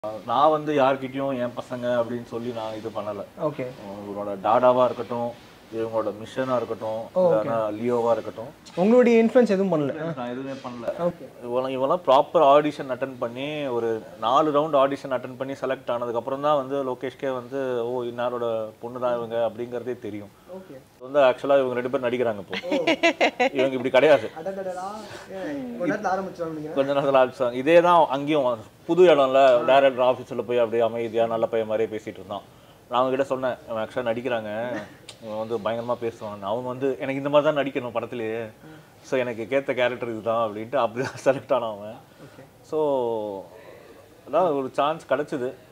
நான் வந்து யார்கிட்டயும் என் பசங்க அப்படின்னு சொல்லி நான் இது பண்ணல ஓகே இவங்களோட டாடாவா இருக்கட்டும் இவங்களோட மிஷனா இருக்கட்டும் இல்லைன்னா லியோவா இருக்கட்டும் உங்களுடைய இன்ஃப்ளூயன்ஸ் எதுவும் பண்ணல நான் எதுவுமே பண்ணல ஓகே இவெல்லாம் இவெல்லாம் ப்ராப்பர் ஆடிஷன் அட்டன் பண்ணி ஒரு நாலு ரவுண்ட் ஆடிஷன் அட்டன் பண்ணி செலக்ட் ஆனதுக்கப்புறம் தான் வந்து லோகேஷ்கே வந்து ஓ இன்னாரோட பொண்ணு தான் இவங்க அப்படிங்கிறதே தெரியும் ஓகே வந்து ஆக்சுவலாக இவங்க ரெண்டு பேரும் நடிக்கிறாங்க இப்போ இவங்க இப்படி கிடையாது அடடடடா கொஞ்ச நேரத்தில் ஆரம்பிச்சிருவாங்க கொஞ்ச நேரத்தில் ஆரம்பிச்சாங்க இதே தான் அங்கேயும் புது இடம்ல டேரக்டர் ஆஃபீஸில் போய் அப்படியே அமைதியாக நல்ல பையன் மாதிரியே பேசிட்டு இருந்தான் நான் அவங்க கிட்ட சொன்னேன் இவன் ஆக்சுவலாக நடிக்கிறாங்க இவன் வந்து பயங்கரமாக பேசுவான் அவங்க வந்து எனக்கு இந்த மாதிரி தான் நடிக்கணும் படத்துலேயே ஸோ எனக்கு கேட்ட கேரக்டர் இதுதான் அப்படின்ட்டு அப்படி தான் செலக்ட் ஆனான் அவன் ஸோ அதான் ஒரு சான்ஸ் கிடச்சிது